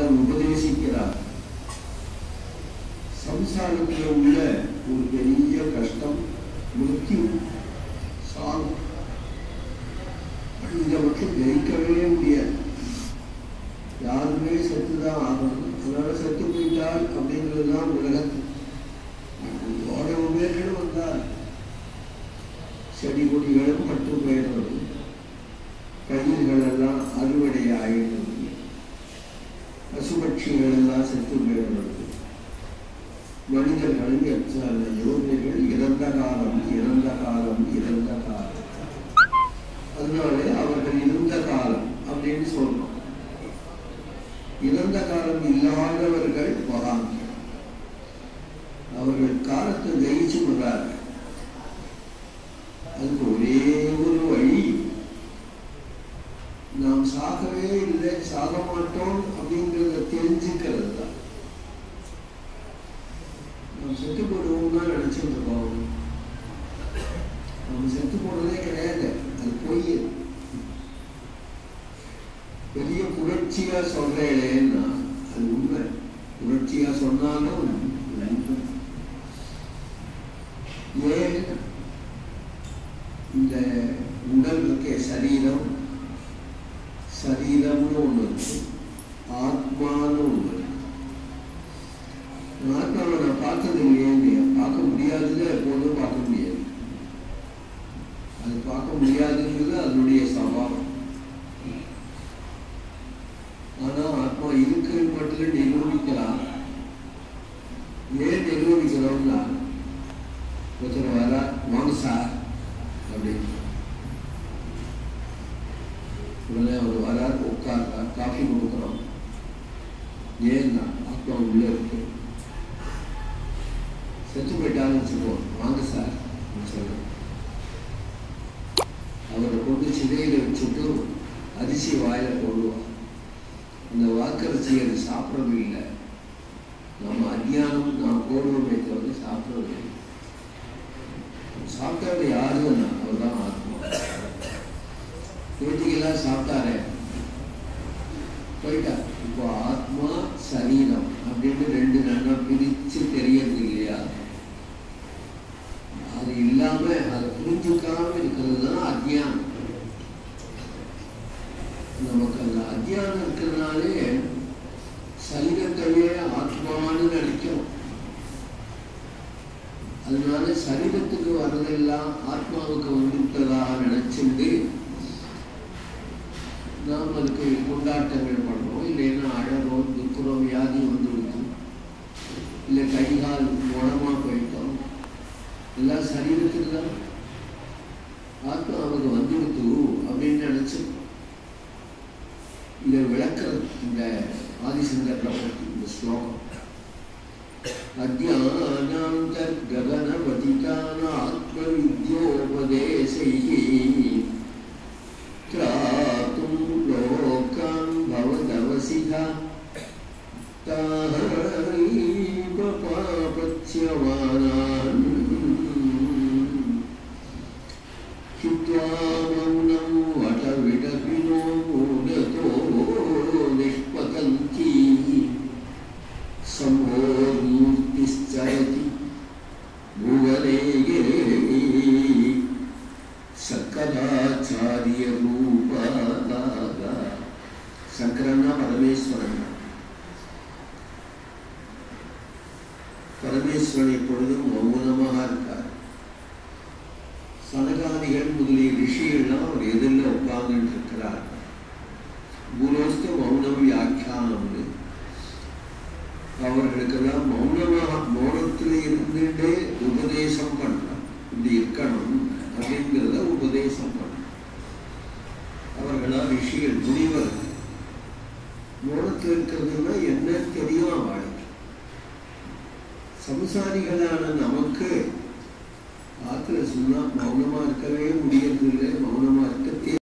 அவர் உபதேசிக்கிறார் சம்சாரத்தில் உள்ள ஒரு பெரிய கஷ்டம் மிருத்யு சாவு இதை மட்டும் ஜெயிக்கவே முடியாது யாருமே செத்துதான் ஆகணும் அதனால செத்து போயிட்டால் அப்படிங்கிறது தான் உலகத்து எவ்வளவு பேர்கள் வந்தார் செடி கொடிகளும் பட்டு போயிடுறது பயிர்கள் எல்லாம் அறுவடை ஆயிடுறது பசுபட்சிகள் எல்லாம் செத்து போயிடுறது மனிதர்களும் எத்தனை யோகிகள் இறந்த காலம் இறந்த காலம் இறந்த காலம் அதனாலே அவர்கள் இருந்த காலம் அப்படின்னு சொல்றோம் இறந்த காலம் இல்லாதவர்கள் மகான்கள் அவர்கள் காலத்தை ஜெயிச்சு விடுறார்கள் அதுக்கு ஒரே ஒரு வழி நாம் சாகவே இல்லை சாக மாட்டோம் அப்படிங்கிறத தெரிஞ்சுக்கிறது தான் நாம் செத்து போடுவோம் தான் நினைச்சிட்டு இருக்கோம் நம்ம செத்து போடுறதே கிடையாது அது பொய் பெரிய புரட்சியா சொல்றேன்னா அது உண்மை புரட்சியா சொன்னாலும் உண்மை. ஏன் இந்த உடல் இருக்கே சரீரம் சரீரம்னு ஒண்ணு இருக்கு ஆத்மான்னு ஒண்ணு இருக்கு ஆத்மாவை நான் பார்த்தது இல்லையே பார்க்க முடியாதுன்னு எப்போதும் பார்க்க முடியாது அது பார்க்க முடியாதுங்கிறது அதனுடைய சவாலம் ஆனா ஆத்மா இருக்குன்னு மட்டும் நிரூபிக்கலாம் ஏன் நிரூபிக்கிறோம்னா ஒருத்தர் வர வாங்க சார் அப்படின்னு உடனே அவர் வரார் உட்கார்றார் காஃபி கொடுக்குறோம் ஏன்னா ஆத்மா உள்ள இருக்கு செத்து போயிட்டாலும் வச்சுக்குவோம் வாங்க சார் சொல்லுவோம் அவரை கொண்டு சிதையில வச்சுட்டு அரிசி வாயில போடுவார் அந்த வாக்கரிசி அது சாப்பிடறது இல்லை நம்ம அத்தியானம் நாம் போடுவோமே தவிர சாப்பிடறது இல்லை சாப்பிட்டது யாருன்னா அவர் தான் ஆத்மா பேட்டிக்கெல்லாம் சாப்பிட்டாரே போயிட்டார் இப்போ ஆத்மா சரீரம் அப்படின்னு ரெண்டு நல்லா பிரிச்சு தெரியறது இல்லையா அது இல்லாம அதை புரிஞ்சுக்காம இருக்கிறது தான் அத்தியானம் நமக்கு அந்த அத்தியானம் இருக்கிறதுனாலே சரீரத்தையே ஆத்மான்னு நினைக்கிறோம் அதனால சரீரத்துக்கு வர்றதெல்லாம் ஆத்மாவுக்கு வந்துட்டதாக நினைச்சுட்டு நாம் அதுக்கு கொண்டாட்டங்கள் பண்றோம் இல்லைன்னா அழறோம் துக்குறோம் வியாதி வந்துடுது இல்லை கை கால் குணமா போயிட்டோம் எல்லாம் சரீரத்துக்கு தான் ஆத்மாவுக்கு வந்துடுத்து அப்படின்னு நினைச்சு இதை விளக்குறது இந்த ஆதிசங்கர்ல பற்றி இந்த ஸ்லோகம் अज्ञानान्तर्गगनपतितानात्मविद्योपदेशैः त्रातुं लोकान् भवदवसिधा ताहरीपपापच्यमानान् हित्वा मौनं वटविटपिनो मूढतो निष्पतन्ती सम्भोर्मूर्तिश्चरति भुवने சக்கராச்சாரியரூபா சங்கரன்னா பரமேஸ்வரன் பரமேஸ்வரன் எப்பொழுதும் மௌனமாக இருக்கார் சனகாதிகள் முதலிய ரிஷிகள்லாம் அவர் எதிரில் உட்கார்ந்துட்டு இருக்கிறார் குரோஸ்து மௌனம் வியாக்கியானம்னு அவர்களுக்கெல்லாம் மௌனமாக மௌனத்தில் இருந்துட்டே உபதேசம் பண்ணலாம் இப்படி இருக்கணும் அப்படிங்கிறத உபதேசம் பண்ணணும் அவர்களா ரிஷிகள் முனிவர் மௌனத்தில் இருக்கிறதுனா என்ன தெரியும் அவளுக்கு சம்சாரிகளான நமக்கு ஆத்துல சொன்னா மௌனமா இருக்கவே முடியறதில்லை மௌனமா இருக்க